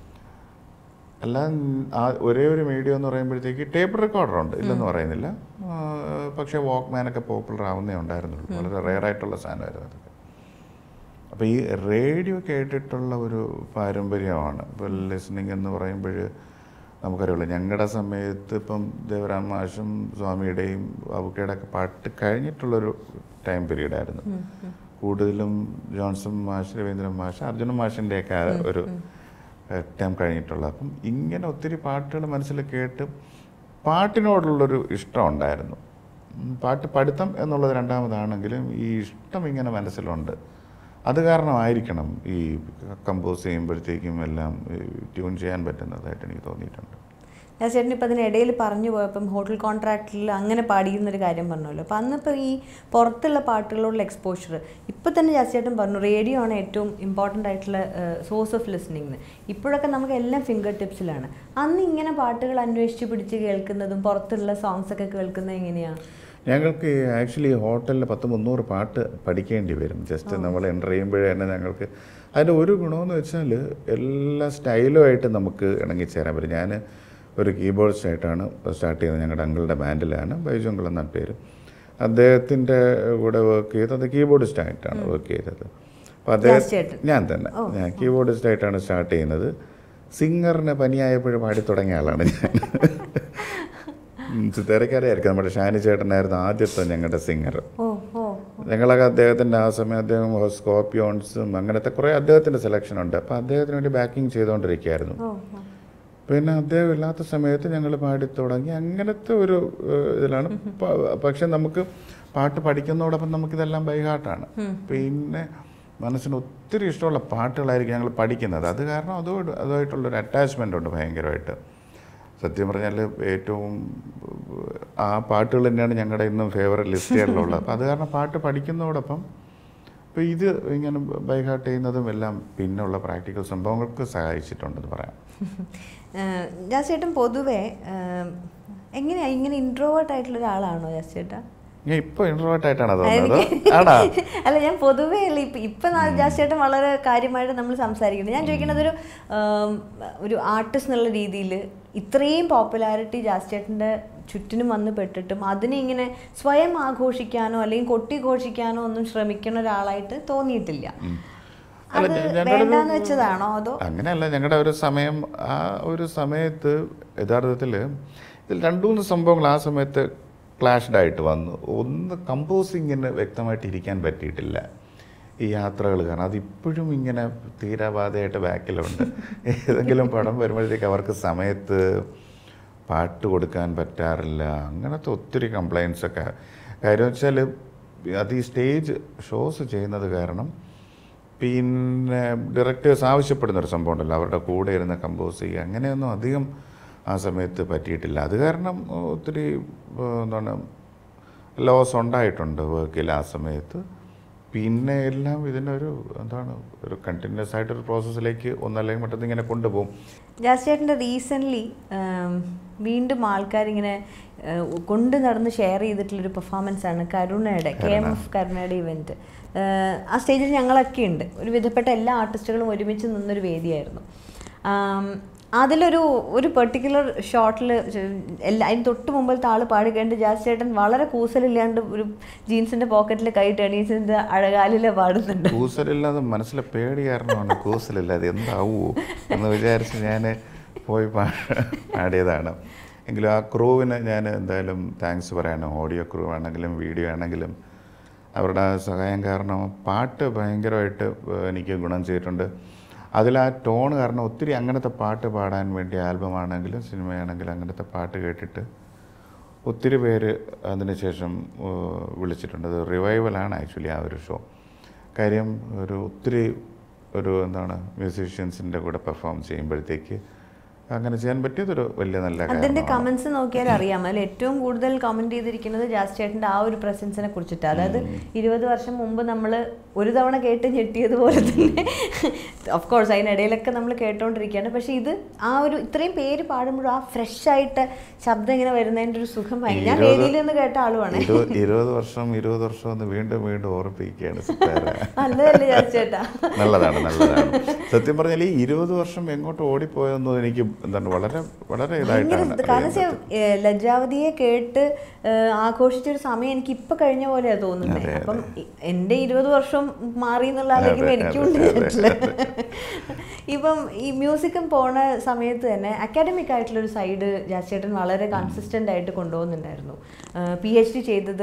അല്ല ആ ഒരേ ഒരു മീഡിയ എന്ന് പറയുമ്പോഴത്തേക്ക് ടേപ്പ് റെക്കോർഡർ ഉണ്ട് ഇല്ലെന്ന് പറയുന്നില്ല ആ, പക്ഷേ വാക്ക്മാനൊക്കെ പോപ്പുലർ ആവുന്നേ ഉണ്ടായിരുന്നുള്ളൂ വളരെ റെയർ ആയിട്ടുള്ള സാധനമായിരുന്നു അതൊക്കെ അപ്പോൾ ഈ റേഡിയോ കേട്ടിട്ടുള്ള ഒരു പാരമ്പര്യമാണ് ഇപ്പോൾ ലിസണിങ് എന്ന് പറയുമ്പോൾ നമുക്കറിയുള്ളൂ ഞങ്ങളുടെ സമയത്ത് ഇപ്പം ദേവരാം മാഷും സ്വാമിയുടെയും ബാബുക്കയുടെ ഒക്കെ പാട്ട് കഴിഞ്ഞിട്ടുള്ളൊരു ടൈം പീരീഡായിരുന്നു കൂടുതലും ജോൺസൺ മാഷ് രവീന്ദ്രൻ മാഷ് അർജുന മാഷിൻ്റെയൊക്കെ ആ ഒരു ടൈം കഴിഞ്ഞിട്ടുള്ള അപ്പം ഇങ്ങനെ ഒത്തിരി പാട്ടുകൾ മനസ്സിൽ കേട്ട് പാട്ടിനോടുള്ളൊരു ഇഷ്ടം ഉണ്ടായിരുന്നു ഉം, പാട്ട് പഠിത്തം എന്നുള്ളത് രണ്ടാമതാണെങ്കിലും ഈ ഇഷ്ടം ഇങ്ങനെ മനസ്സിലുണ്ട് അത് കാരണമായിരിക്കണം ഈ കമ്പോസ് ചെയ്യുമ്പോഴത്തേക്കും എല്ലാം ട്യൂൺ ചെയ്യാൻ പറ്റുന്നതായിട്ട് എനിക്ക് തോന്നിയിട്ടുണ്ട് ജാസേട്ടൻ ഇപ്പം അതിനിടയിൽ പറഞ്ഞു പോയപ്പം ഹോട്ടൽ കോൺട്രാക്റ്റിൽ അങ്ങനെ പാടിയെന്നൊരു കാര്യം പറഞ്ഞല്ലോ അപ്പം അന്നിപ്പോൾ ഈ പുറത്തുള്ള പാട്ടുകളോടുള്ള എക്സ്പോഷർ ഇപ്പം തന്നെ ജാസേട്ടൻ പറഞ്ഞു റേഡിയോ ആണ് ഏറ്റവും ഇമ്പോർട്ടൻ്റ് ആയിട്ടുള്ള സോഴ്സ് ഓഫ് ലിസണിങ് ഇപ്പോഴൊക്കെ നമുക്ക് എല്ലാം ഫിംഗർ ടിപ്സിലാണ് അന്ന് ഇങ്ങനെ പാട്ടുകൾ അന്വേഷിച്ച് പിടിച്ച് കേൾക്കുന്നതും പുറത്തുള്ള സോങ്സ് ഒക്കെ കേൾക്കുന്നത് എങ്ങനെയാണ് ഞങ്ങൾക്ക് ആക്ച്വലി ഹോട്ടലിൽ പത്ത് മുന്നൂറ് പാട്ട് പഠിക്കേണ്ടി വരും ജസ്റ്റ് നമ്മൾ എൻ്റർ ചെയ്യുമ്പോഴേ തന്നെ ഞങ്ങൾക്ക് അതിൻ്റെ ഒരു ഗുണമെന്ന് വെച്ചാൽ എല്ലാ സ്റ്റൈലുമായിട്ട് നമുക്ക് ഇണങ്ങിച്ചേരാൻ പറ്റും ഞാൻ ഒരു കീബോർഡ്സായിട്ടാണ് സ്റ്റാർട്ട് ചെയ്യുന്നത് ഞങ്ങളുടെ അങ്കിളുടെ ബാൻഡിലാണ് ബൈജു അങ്കിൾ എന്നാണ് പേര് അദ്ദേഹത്തിൻ്റെ കൂടെ വർക്ക് ചെയ്തത് കീബോർഡിസ്റ്റായിട്ടാണ് വർക്ക് ചെയ്തത് അപ്പോൾ ചേട്ടൻ. അദ്ദേഹം ഞാൻ തന്നെ ഞാൻ കീബോർഡിസ്റ്റായിട്ടാണ് സ്റ്റാർട്ട് ചെയ്യുന്നത് സിംഗറിന് പനിയായപ്പോഴും പാടി തുടങ്ങിയ ആളാണ് ഞാൻ ചിത്തേരക്കാരായിരിക്കും നമ്മുടെ ഷാനി ചേട്ടനായിരുന്നു ആദ്യത്തെ ഞങ്ങളുടെ സിംഗർ ഓ ഓ ഞങ്ങളൊക്കെ അദ്ദേഹത്തിൻ്റെ ആ സമയം അദ്ദേഹം സ്കോർപ്പിയോൺസും അങ്ങനത്തെ കുറേ അദ്ദേഹത്തിൻ്റെ സെലക്ഷൻ ഉണ്ട് അപ്പോൾ അദ്ദേഹത്തിന് വേണ്ടി ബാക്കിങ് ചെയ്തുകൊണ്ടിരിക്കുകയായിരുന്നു ഓ ഓ. പിന്നെ അദ്ദേഹം ഇല്ലാത്ത സമയത്ത് ഞങ്ങൾ പാടി തുടങ്ങി അങ്ങനത്തെ ഒരു ഏഹ്, ഇതിലാണ് പ- പക്ഷെ നമുക്ക് പാട്ട് പഠിക്കുന്നതോടൊപ്പം നമുക്കിതെല്ലാം ബൈഹാർട്ടാണ് പിന്നെ മനസ്സിന് ഒത്തിരി ഇഷ്ടമുള്ള പാട്ടുകളായിരിക്കും ഞങ്ങൾ പഠിക്കുന്നത് അത് കാരണം അതോട് അതുമായിട്ടുള്ളൊരു അറ്റാച്ച്മെൻ്റ് ഉണ്ട് ഭയങ്കരമായിട്ട് സത്യം പറഞ്ഞാൽ ഏറ്റവും ആ പാട്ടുകൾ തന്നെയാണ് ഞങ്ങളുടെ ഇന്നും ഫേവററ്റ് ലിസ്റ്റുകളിലുള്ളത് അപ്പോൾ അത് കാരണം പാട്ട് പഠിക്കുന്നതോടൊപ്പം ഇപ്പോൾ ഇത് ഇങ്ങനെ ബൈഹാർട്ട് ചെയ്യുന്നതും എല്ലാം പിന്നെയുള്ള പ്രാക്ടിക്കൽ സംഭവങ്ങൾക്ക് സഹായിച്ചിട്ടുണ്ടെന്ന് പറയാം ഏഹ് ജാസേട്ടൻ പൊതുവെ ഏഹ് എങ്ങനെയാ ഇങ്ങനെ ഇൻട്രോവേർട്ട് ആയിട്ടുള്ള ഒരാളാണോ ജാസേട്ടാ ഞാൻ ഇപ്പോൾ ഇൻട്രോവേർട്ട് ആയിട്ടാണ് തോന്നുന്നത് ആണോ അല്ല ഞാൻ പൊതുവേ അല്ല ഇപ്പം ഇപ്പം ജാസ്ചേട്ടൻ വളരെ കാര്യമായിട്ട് നമ്മൾ സംസാരിക്കുന്നത് ഞാൻ ചോദിക്കുന്നത് ഒരു ആം, ഒരു ആർട്ടിസ്റ്റ് എന്നുള്ള രീതിയിൽ ഇത്രയും പോപ്പുലാരിറ്റി ജാസ്ചേട്ടൻ്റെ ചുറ്റിനും വന്ന് പെട്ടിട്ടും അതിനെ ഇങ്ങനെ സ്വയം ആഘോഷിക്കാനോ അല്ലെങ്കിൽ കൊട്ടിഘോഷിക്കാനോ ഒന്നും ശ്രമിക്കുന്ന ഒരാളായിട്ട് തോന്നിയിട്ടില്ല അല്ല, അത് ഞ- ഞങ്ങളുടെ ഒരു- വേണ്ടാന്ന് വെച്ചതാണോ അതോ അങ്ങനെയല്ല ഞങ്ങളുടെ ഒരു സമയം ആ ഒരു സമയത്ത് യഥാർത്ഥത്തിൽ ഇതിൽ രണ്ട് മൂന്ന് സംഭവങ്ങൾ ആ സമയത്ത് ക്ലാഷ്ഡ് ആയിട്ട് വന്നു ഒന്ന് കമ്പോസിങ്ങിന് വ്യക്തമായിട്ട് ഇരിക്കാൻ പറ്റിയിട്ടില്ല ഈ യാത്രകൾ കാരണം അതിപ്പോഴും ഇങ്ങനെ തീരാബാധയായിട്ട് ബാക്കിലുണ്ട് ഏതെങ്കിലും പടം വരുമ്പോഴത്തേക്ക് അവർക്ക് സമയത്ത് പാട്ട് കൊടുക്കാൻ പറ്റാറില്ല അങ്ങനത്തെ ഒത്തിരി കംപ്ലയിൻസ് ഒക്കെ കാര്യം വെച്ചാൽ അത് ഈ സ്റ്റേജ് ഷോസ് ചെയ്യുന്നത് കാരണം പിന്നെ ഡയറക്ടേഴ്സ് ആവശ്യപ്പെടുന്ന ഒരു സംഭവം ഉണ്ടല്ലോ അവരുടെ കൂടെ ഇരുന്ന് കമ്പോസ് ചെയ്യുക അങ്ങനെയൊന്നും അധികം ആ സമയത്ത് പറ്റിയിട്ടില്ല അത് കാരണം ഒത്തിരി ഏഹ്, എന്താണ് ലോസ് ഉണ്ടായിട്ടുണ്ട് വർക്കിൽ ആ സമയത്ത് പിന്നെ എല്ലാം ഇതിനൊരു എന്താണ് ഒരു കണ്ടിന്യൂസ് ആയിട്ടൊരു പ്രോസസ്സിലേക്ക് ഒന്നല്ലെങ്കിൽ മറ്റൊന്ന് ഇങ്ങനെ കൊണ്ടുപോകും ജാസ് ചേട്ടൻ്റെ റീസെൻ്റ്ലി വീണ്ടും ആൾക്കാരിങ്ങനെ ഏഹ്, കൊണ്ട് നടന്ന് ഷെയർ ചെയ്തിട്ടുള്ളൊരു പെർഫോമൻസ് ആണ് കരുണയുടെ കെ എം എഫ് കരുണയുടെ ഇവൻറ്റ് ആ സ്റ്റേജിൽ ഞങ്ങളൊക്കെ ഉണ്ട് ഒരു വിധപ്പെട്ട എല്ലാ ആർട്ടിസ്റ്റുകളും ഒരുമിച്ച് നിന്നൊരു വേദിയായിരുന്നു ആം, അതിലൊരു ഒരു പെർട്ടിക്കുലർ ഷോട്ടിൽ എല്ലാ അതിന് തൊട്ട് മുമ്പിലത്തെ ആൾ പാടി കഴിഞ്ഞിട്ട് ജാസ് ചേട്ടൻ വളരെ കൂസലില്ലാണ്ട് ഒരു ജീൻസിൻ്റെ പോക്കറ്റിൽ കൈ ടെണീസിൻ്റെ അഴകാലിലെ പാടുന്നുണ്ട് കൂസലില്ലാതെ മനസ്സിലെ പേടി കാരണമാണ് കൂസലില്ലാതെ എന്താവൂ എന്ന് വിചാരിച്ച് ഞാൻ പോയി പാ- പാടിയതാണ് എങ്കിലും ആ ക്രൂവിന് ഞാൻ എന്തായാലും താങ്ക്സ് പറയണം ഓഡിയോ ക്രൂ ആണെങ്കിലും വീഡിയോ ആണെങ്കിലും അവരുടെ ആ സഹായം കാരണം പാട്ട് ഭയങ്കരമായിട്ട് എനിക്ക് ഗുണം ചെയ്തിട്ടുണ്ട് അതിൽ ആ ടോൺ കാരണം ഒത്തിരി അങ്ങനത്തെ പാട്ട് പാടാൻ വേണ്ടി ആൽബം ആണെങ്കിലും സിനിമയാണെങ്കിലും അങ്ങനത്തെ പാട്ട് കേട്ടിട്ട് ഒത്തിരി പേര് അതിനുശേഷം ഏഹ്, വിളിച്ചിട്ടുണ്ട് അത് റിവൈവലാണ് ആക്ച്വലി ആ ഒരു ഷോ കാര്യം ഒരു ഒത്തിരി ഒരു എന്താണ് മ്യൂസീഷ്യൻസിൻ്റെ കൂടെ പെർഫോം ചെയ്യുമ്പോഴത്തേക്ക് അങ്ങനെ ചെയ്യാൻ പറ്റിയതൊരു വലിയ നല്ല അതിന്റെ കാര്യമാണ് കമന്റ്സ് നോക്കിയാൽ അറിയാം അതിൽ ഏറ്റവും കൂടുതൽ കമന്റ് ചെയ്തിരിക്കുന്നത് ജാസ് ചേട്ടന്റെ ആ ഒരു പ്രസൻസിനെ കുറിച്ചിട്ടാണ് അതായത് ഇരുപത് വർഷം മുമ്പ് നമ്മൾ ഒരു തവണ കേട്ട് ഞെട്ടിയതുപോലെ തന്നെ ഓഫ് കോഴ്സ് അതിനിടയിലൊക്കെ നമ്മൾ കേട്ടോണ്ടിരിക്കുകയാണ് പക്ഷെ ഇത് ആ ഒരു ഇത്രയും പേര് പാടുമ്പോഴും ആ ഫ്രഷ് ആയിട്ട് ശബ്ദം ഇങ്ങനെ വരുന്നതിന്റെ ഒരു സുഖം ഭയങ്കര ഞാൻ ഇരുപത് വേദിയിൽ നിന്ന് കേട്ട ആളുമാണ് ഇരുപത് ഇരുപത് വർഷം ഇരുപത് വർഷം എന്ന് വീണ്ടും വീണ്ടും ഓർപ്പിക്കുകയാണ് സിത്താര നല്ലതല്ലേ ജാസ് ചേട്ടാ നല്ലതാണ് നല്ലതാണ് സത്യം പറഞ്ഞാൽ ഈ ഇരുപത് വർഷം എങ്ങോട്ട് ഓടിപ്പോയെന്നോ എനിക്ക് എന്താണ് വളരെ വളരെ ഭയങ്കര ഇതായിട്ടാണ് ഇത് കാരണം അറിയുന്നത്. വെച്ചാൽ, ഏ, ലജ്ജാവതിയെ കേട്ട് ഏ, ആഘോഷിച്ചൊരു സമയം എനിക്ക് ഇപ്പൊ കഴിഞ്ഞ പോലെയാ തോന്നുന്നത് അതെ, അതെ. അപ്പം ഇ- എന്റെ ഇരുപത് വർഷം മാറി എന്നുള്ള ആലോചിക്കുമ്പോൾ അതെ, എനിക്കും അതെ, ഉണ്ട് അതെ, ഇതില്. അതെ. ഇപ്പം ഈ മ്യൂസിക്കും പോണ സമയത്ത് തന്നെ അക്കാഡമിക് ആയിട്ടുള്ള ഒരു സൈഡ് ജാസ്ചേട്ടൻ വളരെ കൺസിസ്റ്റന്റ് ആയിട്ട് കൊണ്ടുപോകുന്നുണ്ടായിരുന്നു പി എച്ച് ഡി ചെയ്തത്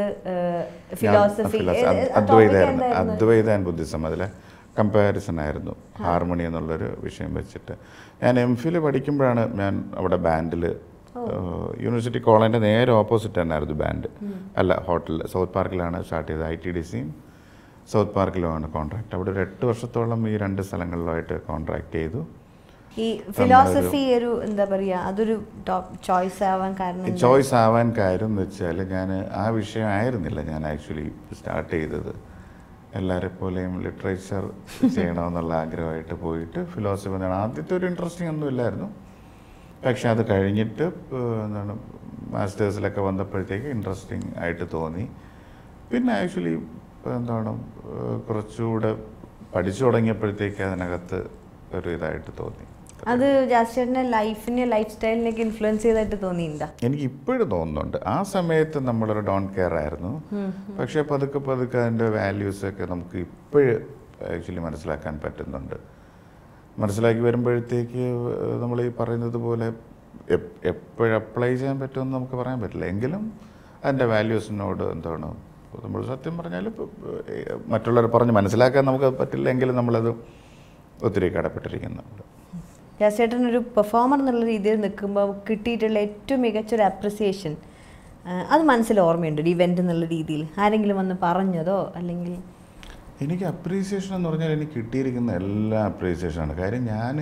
ഫിലോസഫി അദ്വൈതായിരുന്നു അദ്വൈത ആൻഡ് ബുദ്ധിസം അതിലെ കമ്പാരിസൺ ആയിരുന്നു ഹാർമണി എന്നുള്ളൊരു വിഷയം വെച്ചിട്ട് ഞാൻ എം ഫിൽ പഠിക്കുമ്പോഴാണ് ഞാൻ അവിടെ ബാൻഡിൽ യൂണിവേഴ്സിറ്റി കോളേജിൻ്റെ നേരെ ഓപ്പോസിറ്റ് തന്നെയായിരുന്നു ബാൻഡ് അല്ല ഹോട്ടലിൽ സൗത്ത് പാർക്കിലാണ് സ്റ്റാർട്ട് ചെയ്തത് ഐ ടി ഡി സിയും സൗത്ത് പാർക്കിലുമാണ് കോൺട്രാക്ട് അവിടെ ഒരു എട്ട് വർഷത്തോളം ഈ രണ്ട് സ്ഥലങ്ങളിലുമായിട്ട് കോൺട്രാക്ട് ചെയ്തു ഈ ഫിലോസഫി ഒരു എന്താ പറയാ അതൊരു ടോപ്പ് ചോയ്സ് ആവാൻ കാരണം എന്താ? ചോയ്സ് ആവാൻ കാര്യം എന്ന് വെച്ചാൽ ഞാൻ ആ വിഷയം ആയിരുന്നില്ല ഞാൻ ആക്ച്വലി സ്റ്റാർട്ട് ചെയ്തത് എല്ലാവരെ പോലെയും ലിറ്ററേച്ചർ ചെയ്യണമെന്നുള്ള ആഗ്രഹമായിട്ട് പോയിട്ട് ഫിലോസഫി എന്നാണ് ആദ്യത്തെ ഒരു ഇൻട്രസ്റ്റിംഗ് ഒന്നും ഇല്ലായിരുന്നു പക്ഷെ അത് കഴിഞ്ഞിട്ട് ഏഹ്, എന്താണ് മാസ്റ്റേഴ്സിലൊക്കെ വന്നപ്പോഴത്തേക്ക് ഇൻട്രസ്റ്റിംഗ് ആയിട്ട് തോന്നി പിന്നെ ആക്ച്വലി എന്താണ് ഏഹ്, കുറച്ചുകൂടെ പഠിച്ചു തുടങ്ങിയപ്പോഴത്തേക്ക് അതിനകത്ത് ഒരു ഇതായിട്ട് തോന്നി അത് ജാസ്ചേട്ടന്റെ ലൈഫിനെ ലൈഫ് സ്റ്റൈലിനൊക്കെ ഇൻഫ്ലുവൻസ് ചെയ്തായിട്ട് തോന്നിയിട്ടുണ്ടോ എനിക്ക് ഇപ്പോഴും തോന്നുന്നുണ്ട് ആ സമയത്ത് നമ്മളൊരു ഡോൺ കെയർ ആയിരുന്നു പക്ഷേ പതുക്കെ പതുക്കെ അതിൻ്റെ വാല്യൂസൊക്കെ നമുക്ക് ഇപ്പോഴും ആക്ച്വലി മനസ്സിലാക്കാൻ പറ്റുന്നുണ്ട് മനസ്സിലാക്കി വരുമ്പോഴത്തേക്ക് നമ്മൾ ഈ പറയുന്നത് പോലെ എപ്പോഴും അപ്ലൈ ചെയ്യാൻ പറ്റുമെന്ന് നമുക്ക് പറയാൻ പറ്റില്ല എങ്കിലും അതിൻ്റെ വാല്യൂസിനോട് എന്താണ് നമ്മൾ സത്യം പറഞ്ഞാൽ ഇപ്പം, ഏഹ്, മറ്റുള്ളവരെ പറഞ്ഞ് മനസ്സിലാക്കാൻ നമുക്ക് പറ്റില്ല എങ്കിലും നമ്മളത് ഒത്തിരി കടപ്പെട്ടിരിക്കുന്നുണ്ട് ജാസ്ചേട്ടൻ ഒരു പെർഫോമർ എന്നുള്ള രീതിയിൽ നിൽക്കുമ്പോൾ കിട്ടിയിട്ടുള്ള ഏറ്റവും മികച്ചൊരു അപ്രിസിയേഷൻ അത് മനസ്സിൽ ഓർമ്മയുണ്ട് ഒരു ഇവൻ്റ് എന്നുള്ള രീതിയിൽ ആരെങ്കിലും വന്ന് പറഞ്ഞതോ അല്ലെങ്കിൽ എനിക്ക് അപ്രീസിയേഷൻ എന്ന് പറഞ്ഞാൽ എനിക്ക് കിട്ടിയിരിക്കുന്ന എല്ലാ അപ്രീസിയേഷനാണ് കാര്യം ഞാൻ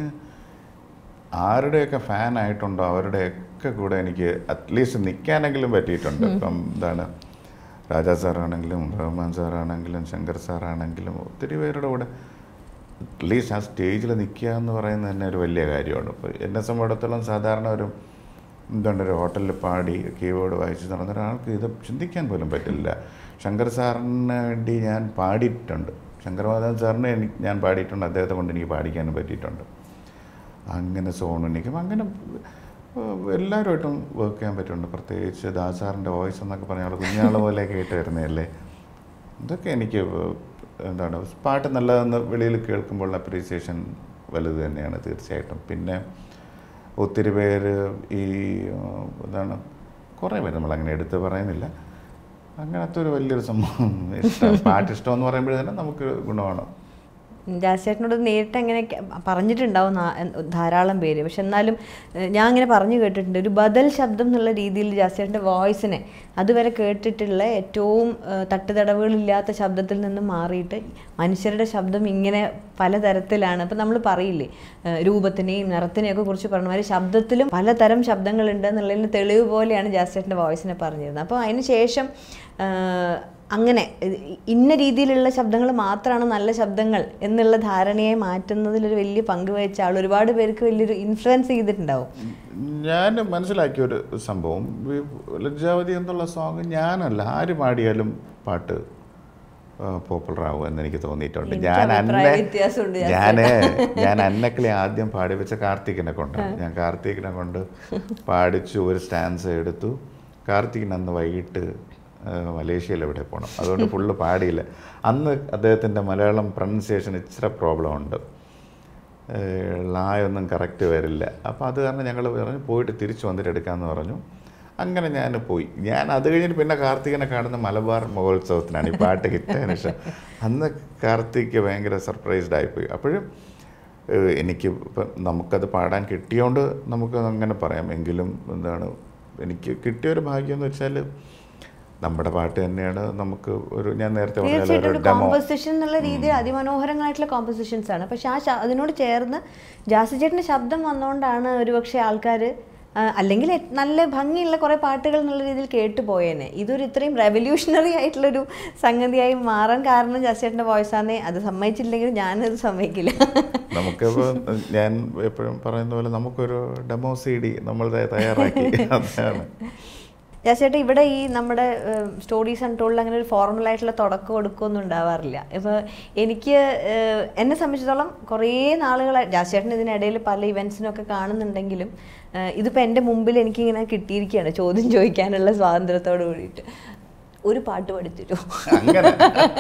ആരുടെയൊക്കെ ഫാൻ ആയിട്ടുണ്ടോ അവരുടെയൊക്കെ കൂടെ എനിക്ക് അറ്റ്ലീസ്റ്റ് നിൽക്കാനെങ്കിലും പറ്റിയിട്ടുണ്ട് ഇപ്പം എന്താണ് രാജാ സാറാണെങ്കിലും റഹ്മാൻ സാറാണെങ്കിലും ശങ്കർ സാറാണെങ്കിലും ഒത്തിരി പേരുടെ കൂടെ അറ്റ്ലീസ്റ്റ് ആ സ്റ്റേജിൽ നിൽക്കുക എന്ന് പറയുന്നത് തന്നെ ഒരു വലിയ കാര്യമാണ് ഇപ്പോൾ എന്നെ സംബന്ധിച്ചിടത്തോളം സാധാരണ ഒരു എന്താണ് ഒരു ഹോട്ടലിൽ പാടി കീബോർഡ് വായിച്ച് നടന്ന ഒരാൾക്ക് ഇത് ചിന്തിക്കാൻ പോലും പറ്റില്ല ശങ്കർ സാറിന് വേണ്ടി ഞാൻ പാടിയിട്ടുണ്ട് ശങ്കർമാധവൻ സാറിന് എനിക്ക് ഞാൻ പാടിയിട്ടുണ്ട് അദ്ദേഹത്തെ കൊണ്ട് എനിക്ക് പാടിക്കാനും പറ്റിയിട്ടുണ്ട് അങ്ങനെ സോണുനിക്കും അങ്ങനെ ഏഹ്, എല്ലാവരുമായിട്ടും വർക്ക് ചെയ്യാൻ പറ്റുന്നുണ്ട് പ്രത്യേകിച്ച് ദാസാറിൻ്റെ വോയിസ് എന്നൊക്കെ പറഞ്ഞാൽ കുഞ്ഞാൾ പോലെ കേട്ട് വരുന്നതല്ലേ ഇതൊക്കെ എനിക്ക് ഏഹ്, എന്താണ് പാട്ട് നല്ലതെന്ന് വെളിയിൽ കേൾക്കുമ്പോൾ അപ്രീസിയേഷൻ വലുത് തന്നെയാണ് തീർച്ചയായിട്ടും പിന്നെ ഒത്തിരി പേര് ഈ ഏഹ്, എന്താണ് കുറേ പേര് നമ്മളങ്ങനെ എടുത്ത് പറയുന്നില്ല അങ്ങനത്തെ ഒരു വലിയൊരു സംഭവം ഇഷ്ടം പാട്ട് ഇഷ്ടം എന്ന് പറയുമ്പോഴേ തന്നെ നമുക്ക് ഗുണമാണ് ജാസ്ചേട്ടനോട് നേരിട്ട് അങ്ങനെ ക- പറഞ്ഞിട്ടുണ്ടാവും നാ- ധാരാളം പേര് പക്ഷെ എന്നാലും ഏഹ്, ഞാൻ അങ്ങനെ പറഞ്ഞു കേട്ടിട്ടുണ്ട് ഒരു ബദൽ ശബ്ദം എന്നുള്ള രീതിയിൽ ജാസ്ചേട്ടൻ്റെ വോയിസിനെ അതുവരെ കേട്ടിട്ടുള്ള ഏറ്റവും ഏഹ്, തട്ടുതടവുകളില്ലാത്ത ശബ്ദത്തിൽ നിന്ന് മാറിയിട്ട് മനുഷ്യരുടെ ശബ്ദം ഇങ്ങനെ പലതരത്തിലാണ് അപ്പം നമ്മൾ പറയില്ലേ ഏഹ്, രൂപത്തിനെയും നിറത്തിനെയും ഒക്കെ കുറിച്ച് പറഞ്ഞ മാതിരി ശബ്ദത്തിലും പലതരം ശബ്ദങ്ങളുണ്ട് എന്നുള്ളതിന് തെളിവ് പോലെയാണ് ജാസ്ചേട്ടൻ്റെ വോയിസിനെ പറഞ്ഞിരുന്നത് അപ്പോൾ അതിന് ശേഷം ഏഹ്, അങ്ങനെ ഇത് ഇന്ന രീതിയിലുള്ള ശബ്ദങ്ങൾ മാത്രമാണ് നല്ല ശബ്ദങ്ങൾ എന്നുള്ള ധാരണയെ മാറ്റുന്നതിലൊരു വലിയ പങ്ക് വഹിച്ച ആൾ ഒരുപാട് പേർക്ക് വലിയൊരു ഇൻഫ്ലുവൻസ് ചെയ്തിട്ടുണ്ടാവും ഞാൻ മനസ്സിലാക്കിയ ഒരു സംഭവം ഈ ലജ്ജാവതി എന്നുള്ള സോങ് ഞാനല്ല ആര് പാടിയാലും പാട്ട് പോപ്പുലർ ആവും എന്ന് എനിക്ക് തോന്നിയിട്ടുണ്ട് എനിക്ക് ഞാൻ അഭിപ്രായ അന്ന വ്യത്യാസമുണ്ട് ഞാൻ ഞാൻ ഞാൻ അന്നക്കിളി ആദ്യം പാടി വെച്ച കാർത്തികിനെ കൊണ്ടാണ് ഞാൻ കാർത്തികിനെ കൊണ്ട് പാടിച്ചു ഒരു സ്റ്റാൻസ് എടുത്തു കാർത്തികിന് അന്ന് വൈകിട്ട് ആ, മലേഷ്യയിൽ എവിടെ പോകണം അതുകൊണ്ട് ഫുള്ള് പാടിയില്ല അന്ന് അദ്ദേഹത്തിൻ്റെ മലയാളം പ്രൊനൗൺസിയേഷൻ ഇച്ചിരി പ്രോബ്ലം ഉണ്ട് ഏഹ് ളായൊന്നും കറക്റ്റ് വരില്ല അപ്പോൾ അത് കാരണം ഞങ്ങൾ പറഞ്ഞു പോയിട്ട് തിരിച്ചു വന്നിട്ട് എടുക്കാമെന്ന് പറഞ്ഞു അങ്ങനെ ഞാൻ പോയി ഞാൻ അത് കഴിഞ്ഞിട്ട് പിന്നെ കാർത്തികനെ കാണുന്ന മലബാർ മഹോത്സവത്തിനാണ് ഈ പാട്ട് കിട്ടിയതിന് ശേഷം അന്ന് കാർത്തിക് ഭയങ്കര സർപ്രൈസ്ഡ് ആയിപ്പോയി അപ്പോഴും ഏഹ് എനിക്ക് ഇപ്പം നമുക്കത് പാടാൻ കിട്ടിയോണ്ട് നമുക്ക് അങ്ങനെ പറയാം എങ്കിലും എന്താണ് എനിക്ക് കിട്ടിയൊരു ഭാഗ്യം എന്ന് വെച്ചാൽ നമ്മുടെ പാട്ട് തന്നെയാണ് നമുക്ക് ഒരു ഞാൻ നേരത്തെ പറഞ്ഞ പോലെ തീർച്ചയായിട്ടും ഒരു ഒരു ഡെമോ കോമ്പോസിഷൻ എന്നുള്ള രീതിയിൽ അതിമനോഹരങ്ങളായിട്ടുള്ള കോമ്പോസിഷൻസ് ആണ് പക്ഷെ ആ ശ- അതിനോട് ചേർന്ന് ജാസി ചേട്ടൻ്റെ ശബ്ദം വന്നുകൊണ്ടാണ് ഒരുപക്ഷെ ആൾക്കാർ അല്ലെങ്കിൽ എ- നല്ല ഭംഗിയുള്ള കുറേ പാട്ടുകൾ എന്നുള്ള രീതിയിൽ കേട്ടു പോയേനെ ഇതൊരു ഇത്രയും റെവല്യൂഷണറി ആയിട്ടുള്ളൊരു സംഗതിയായി മാറാൻ കാരണം ജാസി ചേട്ടൻ്റെ വോയിസ് ആണേ അത് സമ്മതിച്ചില്ലെങ്കിൽ ഞാനത് സമ്മതിക്കില്ല നമുക്കിപ്പോൾ ഞാൻ എപ്പോഴും പറയുന്ന പോലെ നമുക്കൊരു ഡെമോ സി ഡി നമ്മൾ തയ്യാറാക്കി അതാണ് ജാസേട്ടാ ഇവിടെ ഈ നമ്മുടെ സ്റ്റോറീസ് അൺടോൾഡ് അങ്ങനെ ഒരു ഫോർമൽ ആയിട്ടുള്ള തുടക്കം ഒടുക്കമൊന്നും ഉണ്ടാവാറില്ല ഇപ്പോൾ എനിക്ക് ഏഹ്, എന്നെ സംബന്ധിച്ചിടത്തോളം കുറേ നാളുകളായി ജാസേട്ടൻ ഇതിനിടയിൽ പല ഇവൻസിനൊക്കെ കാണുന്നുണ്ടെങ്കിലും ഏഹ്, ഇതിപ്പോൾ എൻ്റെ മുമ്പിൽ എനിക്കിങ്ങനെ കിട്ടിയിരിക്കുകയാണ് ചോദ്യം ചോദിക്കാനുള്ള സ്വാതന്ത്ര്യത്തോട് കൂടിയിട്ട് ഒരു പാട്ട് പഠിച്ചിട്ടു അങ്ങനെ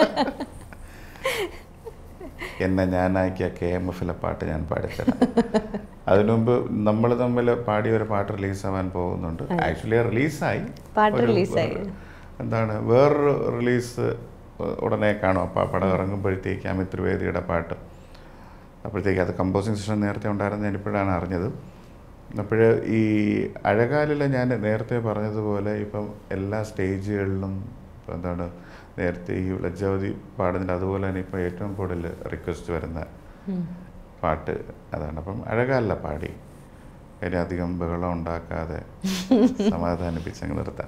എന്നെ ഞാനാക്കിയ കെ എം എഫിലെ പാട്ട് ഞാൻ പാടിത്തരാം അതിനുമുമ്പ് നമ്മൾ തമ്മിൽ പാടിയ ഒരു പാട്ട് റിലീസാവാൻ പോകുന്നുണ്ട് ആക്ച്വലി റിലീസായി പാട്ട് ഒരു- റിലീസായി. എന്താണ് വേറൊരു റിലീസ് ഉടനെ കാണും അപ്പോൾ ആ പടം ഇറങ്ങുമ്പോഴത്തേക്ക് അമിത് ത്രിവേദിയുടെ പാട്ട് അപ്പോഴത്തേക്ക് അത് കമ്പോസിങ് സെഷൻ നേരത്തെ ഉണ്ടായിരുന്ന ഞാൻ ഇപ്പോഴാണ് അറിഞ്ഞത് അപ്പോൾ ഈ അഴകാലിൽ ഞാൻ നേരത്തെ പറഞ്ഞതുപോലെ ഇപ്പം എല്ലാ സ്റ്റേജുകളിലും ഇപ്പം എന്താണ് നേരത്തെ ഈ ലജ്ജാവതി പാടുന്നില്ല അതുപോലെ തന്നെ ഇപ്പോൾ ഏറ്റവും കൂടുതൽ റിക്വസ്റ്റ് വരുന്ന പാട്ട് അതാണ് അപ്പം അഴകാലില്ല പാടി അതിന് അധികം ബഹളം ഉണ്ടാക്കാതെ സമാധാനിപ്പിച്ചങ്ങ് നിർത്താം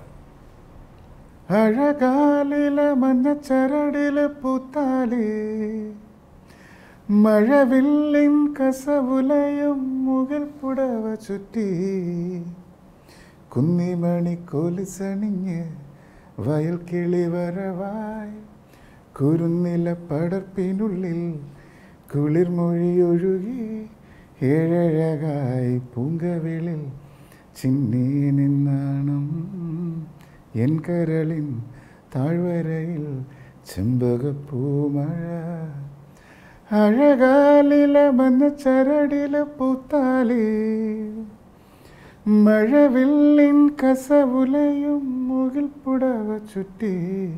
അഴകാലിലെ മഞ്ഞച്ചരടില് പൂത്താലേ മഴവില്ലിൻ കസവുലയും മുകിൽ പുടവ ചുറ്റി കുന്നിമണി കോലിസണിഞ്ഞ് വയൽ കിളിവരവായി കുരുന്നില പടർപ്പിനുള്ളിൽ കുളിർമൊഴിയൊഴുകി ഏഴഴകായി പൂങ്കവിളിൽ ചിന്നീ നിന്നാണം എൻ കരളിൻ താഴ്വരയിൽ ചെമ്പകപ്പൂമഴ അഴകാലില മഞ്ഞച്ചരടില പൂത്താലേ മഴവില്ലിൻ കസവുലയും മുകിൽ പുടവ ചുറ്റി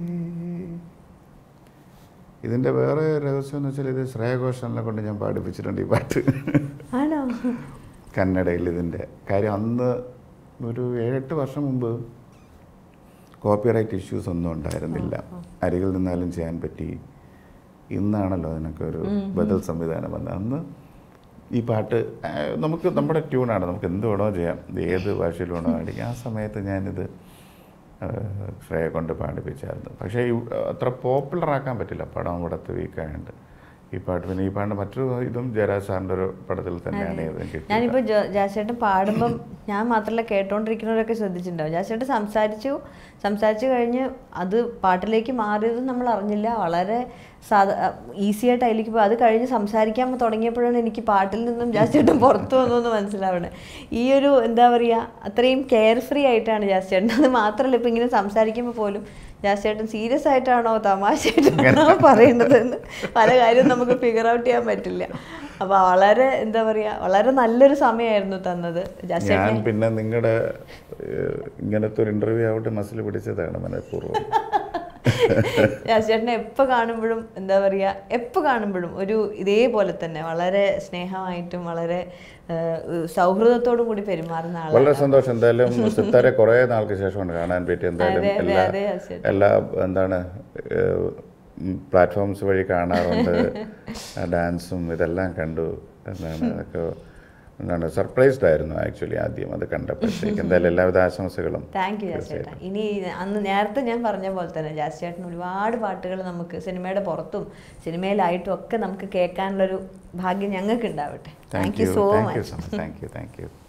ഇതിൻ്റെ വേറെ രഹസ്യം എന്ന് വെച്ചാൽ ഇത് ശ്രേയ ഘോഷാലിനെ കൊണ്ട് ഞാൻ പാടിപ്പിച്ചിട്ടുണ്ട് ഈ പാട്ട് ആണോ കന്നഡയിൽ ഇതിൻ്റെ കാര്യം അന്ന് ഒരു ഏഴെട്ട് വർഷം മുമ്പ് കോപ്പിറൈറ്റ് ഇഷ്യൂസ് ഒന്നും ഉണ്ടായിരുന്നില്ല അരികിൽ നിന്നാലും ചെയ്യാൻ പറ്റി ഇന്നാണല്ലോ അതിനൊക്കെ ഒരു ബദൽ സംവിധാനം വന്നത് അന്ന് ഈ പാട്ട് ആ, നമുക്ക് നമ്മുടെ ട്യൂണാണ് നമുക്ക് എന്ത് വേണോ ചെയ്യാം ഇത് ഏത് ഭാഷയിൽ വേണോ പാടിക്കാം ആ സമയത്ത് ഞാനിത് ആ, ശ്രേയ കൊണ്ട് പാടിപ്പിച്ചായിരുന്നു പക്ഷേ ഈ, അത്ര പോപ്പുലർ ആക്കാൻ പറ്റില്ല പടം ഇവിടുത്തെ വീക്കായുണ്ട് ഈ പാട്ട് പിന്നെ ഈ പാട്ട് മറ്റൊരു ഇതും ജയരാജ് സാറിൻ്റെ ഒരു പടത്തിൽ തന്നെയാണ് ഇത് കിട്ടിയത് ഞാനിപ്പോൾ ജാസേട്ടൻ പാടുമ്പം ഞാൻ മാത്രമല്ല കേട്ടോണ്ടിരിക്കുന്നവരൊക്കെ ശ്രദ്ധിച്ചിട്ടുണ്ടാവും ജാസേട്ടൻ സംസാരിച്ചു സംസാരിച്ചു കഴിഞ്ഞ് അത് പാട്ടിലേക്ക് മാറിയത് നമ്മൾ അറിഞ്ഞില്ല വളരെ സാധാ ഈസി ആയിട്ട് അതിലേക്ക് പോയി അത് കഴിഞ്ഞ് സംസാരിക്കാൻ തുടങ്ങിയപ്പോഴാണ് എനിക്ക് പാട്ടിൽ നിന്നും ജാസേട്ടൻ പുറത്തു വന്നു മനസ്സിലാവണേ ഈ ഒരു എന്താ പറയുക അത്രയും കെയർ ഫ്രീ ആയിട്ടാണ് ജാസേട്ടൻ അത് മാത്രമല്ല ഇപ്പം ഇങ്ങനെ സംസാരിക്കുമ്പോൾ പോലും ജാസ്ചേട്ടൻ സീരിയസ് ആയിട്ടാണോ തമാശയായിട്ടാണോ പറയുന്നതെന്ന് പല കാര്യവും നമുക്ക് ഫിഗർ ഔട്ട് ചെയ്യാൻ പറ്റില്ല അപ്പൊ വളരെ എന്താ പറയാ വളരെ നല്ലൊരു സമയമായിരുന്നു തന്നത് ഞാൻ ജാസ്ചേട്ടനെ പിന്നെ നിങ്ങളുടെ ഇങ്ങനത്തെ ഒരു ഇന്റർവ്യൂ ആവട്ടെ മസിൽ പിടിച്ചതാണ് മനഃപൂർവ്വം രാജേട്ടനെ എപ്പോൾ കാണുമ്പോഴും എന്താ പറയുക എപ്പോൾ കാണുമ്പോഴും ഒരു ഇതേപോലെ തന്നെ വളരെ സ്നേഹമായിട്ടും വളരെ ഏഹ്, സൗഹൃദത്തോടും കൂടി പെരുമാറുന്ന വളരെ ആളാണ് സന്തോഷം എന്തായാലും സിത്താരെ കുറേ നാൾക്ക് ശേഷമാണ് കാണാൻ പറ്റി എന്തായാലും അതെ, അതെ, എല്ലാ അതെ, അശ്വതി. എല്ലാ എന്താണ് പ്ലാറ്റ്ഫോംസ് വഴി കാണാറുണ്ട് ഡാൻസും ഇതെല്ലാം കണ്ടു എന്താണ് അതൊക്കെ എന്താണ് സർപ്രൈസ്ഡ് ആയിരുന്നു ആക്ച്വലി ആദ്യം അത് കണ്ടപ്പോഴത്തേക്ക് എന്തായാലും എല്ലാവിധ ആശംസകളും താങ്ക് യു ജാസ്ചേട്ടാ ഇനി അന്ന് നേരത്തെ ഞാൻ പറഞ്ഞ പോലെ തന്നെ ജാസ്ചേട്ടൻ ഒരുപാട് പാട്ടുകൾ നമുക്ക് സിനിമയുടെ പുറത്തും സിനിമയിലായിട്ടും ഒക്കെ നമുക്ക് കേൾക്കാനുള്ളൊരു ഭാഗ്യം ഞങ്ങൾക്ക് ഉണ്ടാവട്ടെ thank you so thank you much so much thank you thank U